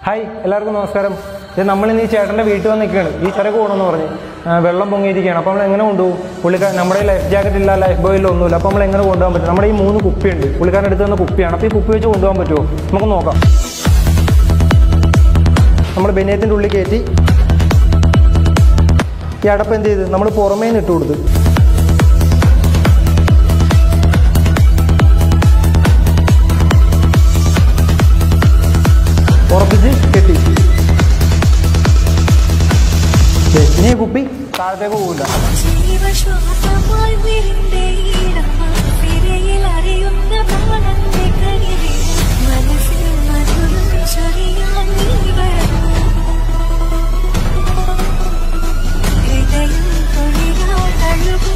hi എല്ലാവർക്കും നമസ്കാരം ഇത് നമ്മളിന്ന് ഈ ചേട്ടൻ്റെ വീട്ടിൽ വന്ന് നിൽക്കുകയാണ് ഈ ചരക്ക് പോകണമെന്ന് പറഞ്ഞ് ആ, വെള്ളം പൊങ്ങിയിരിക്കുകയാണ് അപ്പോൾ നമ്മൾ എങ്ങനെ കൊണ്ടുപോകും പുള്ളിക്കാരൻ നമ്മുടെ ലൈഫ് ജാക്കറ്റ് ഇല്ല ലൈഫ് ബോയിൽ ഒന്നുമില്ല അപ്പോൾ നമ്മൾ എങ്ങനെ കൊണ്ടുപോകാൻ പറ്റും നമ്മുടെ ഈ മൂന്ന് കുപ്പിയുണ്ട് പുള്ളിക്കാരൻ എടുത്ത് തന്ന കുപ്പിയാണ് അപ്പോൾ ഈ കുപ്പി വെച്ച് കൊണ്ടുപോകാൻ പറ്റുമോ നമുക്ക് നോക്കാം നമ്മൾ ബെനിയത്തിൻ്റെ ഉള്ളിൽ കയറ്റി ഈ അടപ്പ് എന്ത് ചെയ്ത് നമ്മൾ പുറമേ നിന്ന് ഇട്ട് കൊടുത്ത് ഉറപ്പിച്ച് കെട്ടി ദേ, ഇനി ഈ കുപ്പി താഴത്തേക്ക് പോകില്ല ജീവശ്വാസമായി വിരിന്റെ ഈടമായി തിരയിൽ അറിയുന്ന പ്രാണന്റെ കനിവിൽ മനസ്സിൽ മധുരം ചൊരിയാൻ നീ വരണോ ഹൃദയം തൊഴിലാൽ തഴുകും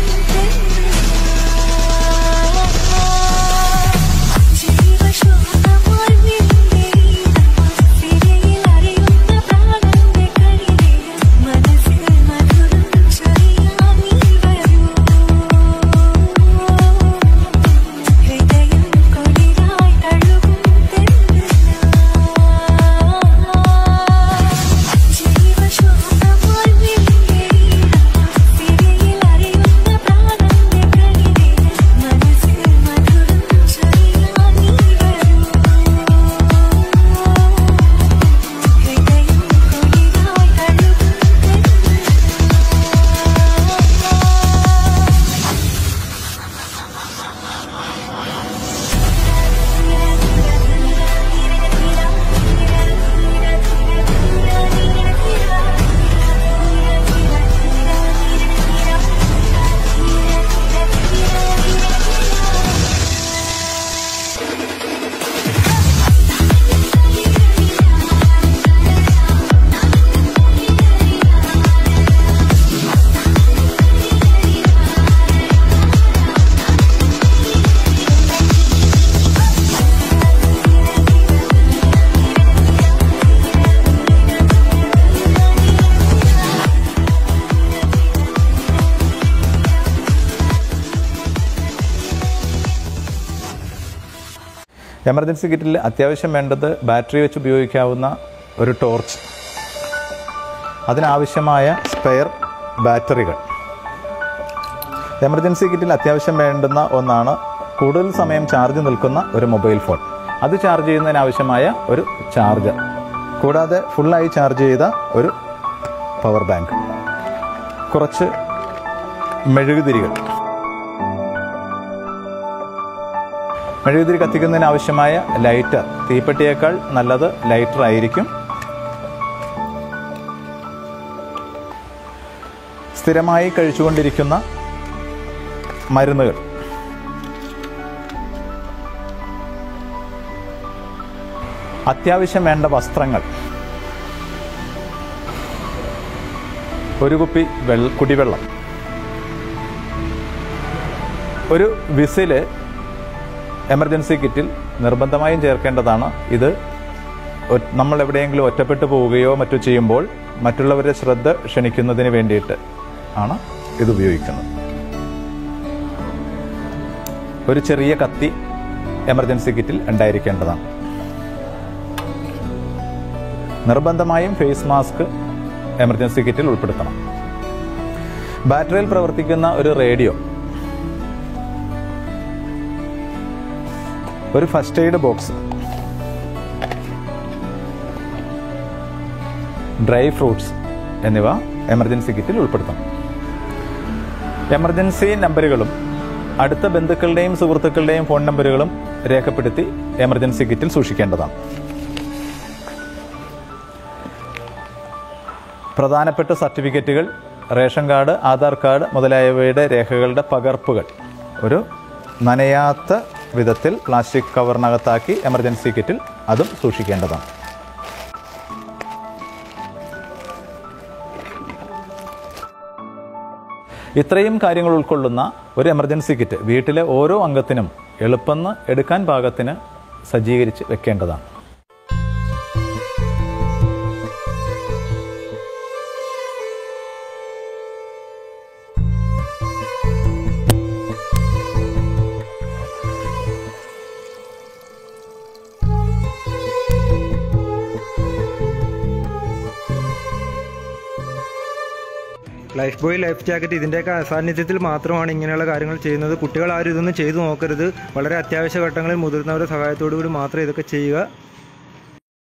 ജീവശ്വാസമായി വിരിന്റെ ഈടമായി തിരയിൽ അറിയുന്ന പ്രാണന്റെ കനിവിൽ മനസ്സിൽ മധുരം ചൊരിയാൻ നീ വരൂ ഹൃദയം കൊടിയായി തഴുകും ജീവശ്വാസമായി വിരിന്റെ തിരയിൽ അറിയുന്ന പ്രാണന്റെ കനിവിൽ മനസ്സിൽ മധുരം ചൊരിയാൻ നീ വരൂ ഹൃദയം കൊടിയായി തഴുകും എമർജൻസി കിറ്റിൽ അത്യാവശ്യം വേണ്ടത് ബാറ്ററി വെച്ച് ഉപയോഗിക്കാവുന്ന ഒരു ടോർച്ച് അതിനാവശ്യമായ സ്പെയർ ബാറ്ററികൾ എമർജൻസി കിറ്റിൽ അത്യാവശ്യം വേണ്ടുന്ന ഒന്നാണ് കൂടുതൽ സമയം ചാർജ് നിൽക്കുന്ന ഒരു മൊബൈൽ ഫോൺ അത് ചാർജ് ചെയ്യുന്നതിനാവശ്യമായ ഒരു ചാർജർ കൂടാതെ ഫുള്ളായി ചാർജ് ചെയ്ത ഒരു പവർ ബാങ്ക് കുറച്ച് മെഴുകുതിരികൾ മെഴുകുതിരി കത്തിക്കുന്നതിന് ആവശ്യമായ ലൈറ്റർ തീപ്പെട്ടിയേക്കാൾ നല്ലത് ലൈറ്റർ ആയിരിക്കും സ്ഥിരമായി കഴിച്ചുകൊണ്ടിരിക്കുന്ന മരുന്നുകൾ അത്യാവശ്യം വേണ്ട വസ്ത്രങ്ങൾ ഒരു കുപ്പി വെള്ള കുടിവെള്ളം ഒരു വിസില് എമർജൻസി കിറ്റിൽ നിർബന്ധമായും ചേർക്കേണ്ടതാണ് ഇത് ഒ- നമ്മൾ എവിടെയെങ്കിലും ഒറ്റപ്പെട്ടു പോവുകയോ മറ്റോ ചെയ്യുമ്പോൾ മറ്റുള്ളവരുടെ ശ്രദ്ധ ക്ഷണിക്കുന്നതിന് വേണ്ടിയിട്ട് ആണ് ഇത് ഉപയോഗിക്കുന്നത് ഒരു ചെറിയ കത്തി എമർജൻസി കിറ്റിൽ ഉണ്ടായിരിക്കേണ്ടതാണ് നിർബന്ധമായും ഫേസ് മാസ്ക് എമർജൻസി കിറ്റിൽ ഉൾപ്പെടുത്തണം ബാറ്ററിയിൽ പ്രവർത്തിക്കുന്ന ഒരു റേഡിയോ ഒരു first aid box dry fruits എന്നിവ എമർജൻസി കിറ്റിൽ ഉൾപ്പെടുത്തണം എമർജൻസി നമ്പറുകളും അടുത്ത ബന്ധുക്കളുടെയും സുഹൃത്തുക്കളുടെയും ഫോൺ നമ്പറുകളും രേഖപ്പെടുത്തി എമർജൻസി കിറ്റിൽ സൂക്ഷിക്കേണ്ടതാണ് പ്രധാനപ്പെട്ട സർട്ടിഫിക്കറ്റുകൾ റേഷൻ കാർഡ് ആധാർ കാർഡ് മുതലായവയുടെ രേഖകളുടെ പകർപ്പുകൾ ഒരു നനയാത്ത വിധത്തിൽ പ്ലാസ്റ്റിക് കവറിനകത്താക്കി എമർജൻസി കിറ്റിൽ അതും സൂക്ഷിക്കേണ്ടതാണ് ഇത്രയും കാര്യങ്ങൾ ഉൾക്കൊള്ളുന്ന ഒരു എമർജൻസി കിറ്റ് വീട്ടിലെ ഓരോ അംഗത്തിനും എളുപ്പമെന്ന് എടുക്കാൻ പാകത്തിന് സജ്ജീകരിച്ച് വെക്കേണ്ടതാണ് ലൈഫ് ബോയ് ലൈഫ് ജാക്കറ്റ് ഇതിൻ്റെയൊക്കെ അസാന്നിധ്യത്തിൽ മാത്രമാണ് ഇങ്ങനെയുള്ള കാര്യങ്ങൾ ചെയ്യുന്നത് കുട്ടികൾ ആരും ഇതൊന്നും ചെയ്തു നോക്കരുത് വളരെ അത്യാവശ്യ ഘട്ടങ്ങളിൽ മുതിർന്നവരുടെ സഹായത്തോടു കൂടി മാത്രം ഇതൊക്കെ ചെയ്യുക